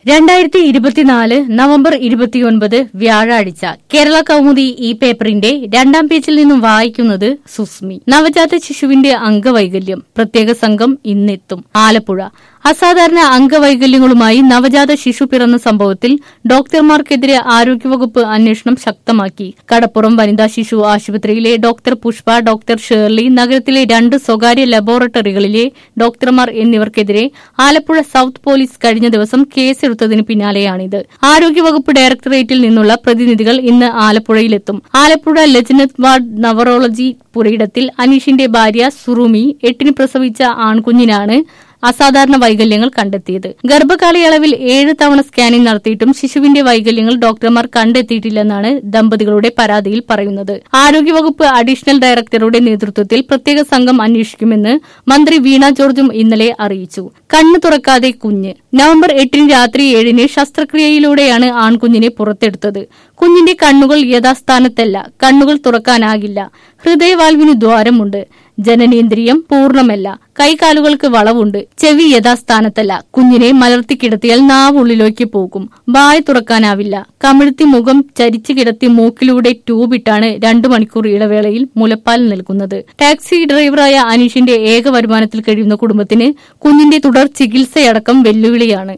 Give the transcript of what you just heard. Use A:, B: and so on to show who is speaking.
A: രണ്ടായിരത്തി ഇരുപത്തിനാല് നവംബർ ഇരുപത്തിയൊൻപത് വ്യാഴാഴ്ച കേരള കൗമുദി ഈ പേപ്പറിന്റെ രണ്ടാം പേജിൽ നിന്നും വായിക്കുന്നത് സുസ്മി നവജാത ശിശുവിന്റെ അംഗവൈകല്യം പ്രത്യേക സംഘം ഇന്നെത്തും ആലപ്പുഴ അസാധാരണ അംഗവൈകല്യങ്ങളുമായി നവജാത ശിശു പിറന്ന സംഭവത്തിൽ ഡോക്ടർമാർക്കെതിരെ ആരോഗ്യവകുപ്പ് അന്വേഷണം ശക്തമാക്കി കടപ്പുറം വനിതാ ശിശു ആശുപത്രിയിലെ ഡോക്ടർ പുഷ്പ ഡോക്ടർ ഷേർലി നഗരത്തിലെ രണ്ട് സ്വകാര്യ ലബോറട്ടറികളിലെ ഡോക്ടർമാർ എന്നിവർക്കെതിരെ ആലപ്പുഴ സൌത്ത് പോലീസ് കഴിഞ്ഞ ദിവസം കേസെടുത്തതിന് പിന്നാലെയാണിത് ആരോഗ്യവകുപ്പ് ഡയറക്ടറേറ്റിൽ നിന്നുള്ള പ്രതിനിധികൾ ഇന്ന് ആലപ്പുഴയിലെത്തും ആലപ്പുഴ ലജ്നത് വാർഡ് നവറോളജി പുരയിടത്തിൽ അനീഷിന്റെ ഭാര്യ സുറുമി എട്ടിന് പ്രസവിച്ച ആൺകുഞ്ഞിനാണ് അസാധാരണ വൈകല്യങ്ങൾ കണ്ടെത്തിയത് ഗർഭകാലയളവിൽ ഏഴ് തവണ സ്കാനിംഗ് നടത്തിയിട്ടും ശിശുവിന്റെ വൈകല്യങ്ങൾ ഡോക്ടർമാർ കണ്ടെത്തിയിട്ടില്ലെന്നാണ് ദമ്പതികളുടെ പരാതിയിൽ പറയുന്നത് ആരോഗ്യവകുപ്പ് അഡീഷണൽ ഡയറക്ടറുടെ നേതൃത്വത്തിൽ പ്രത്യേക സംഘം അന്വേഷിക്കുമെന്ന് മന്ത്രി വീണ ജോർജും ഇന്നലെ അറിയിച്ചു കണ്ണു തുറക്കാതെ കുഞ്ഞ് നവംബർ എട്ടിന് രാത്രി ഏഴിന് ശസ്ത്രക്രിയയിലൂടെയാണ് ആൺകുഞ്ഞിനെ പുറത്തെടുത്തത് കുഞ്ഞിന്റെ കണ്ണുകൾ യഥാസ്ഥാനത്തല്ല കണ്ണുകൾ തുറക്കാനാകില്ല ഹൃദയവാൽവിന് ദ്വാരമുണ്ട് ജനനേന്ദ്രിയം പൂർണ്ണമല്ല കൈകാലുകൾക്ക് വളവുണ്ട് ചെവി യഥാസ്ഥാനത്തല്ല കുഞ്ഞിനെ മലർത്തി കിടത്തിയാൽ നാവ് ഉള്ളിലേക്ക് പോകും വായ തുറക്കാനാവില്ല കമിഴ്ത്തി മുഖം ചരിച്ചു കിടത്തി മൂക്കിലൂടെ ട്യൂബിട്ടാണ് രണ്ടു മണിക്കൂർ ഇടവേളയിൽ മുലപ്പാൽ നൽകുന്നത് ടാക്സി ഡ്രൈവറായ അനീഷിന്റെ ഏക വരുമാനത്തിൽ കഴിയുന്ന കുടുംബത്തിന് കുഞ്ഞിന്റെ തുടർ ചികിത്സയടക്കം വെല്ലുവിളിയാണ്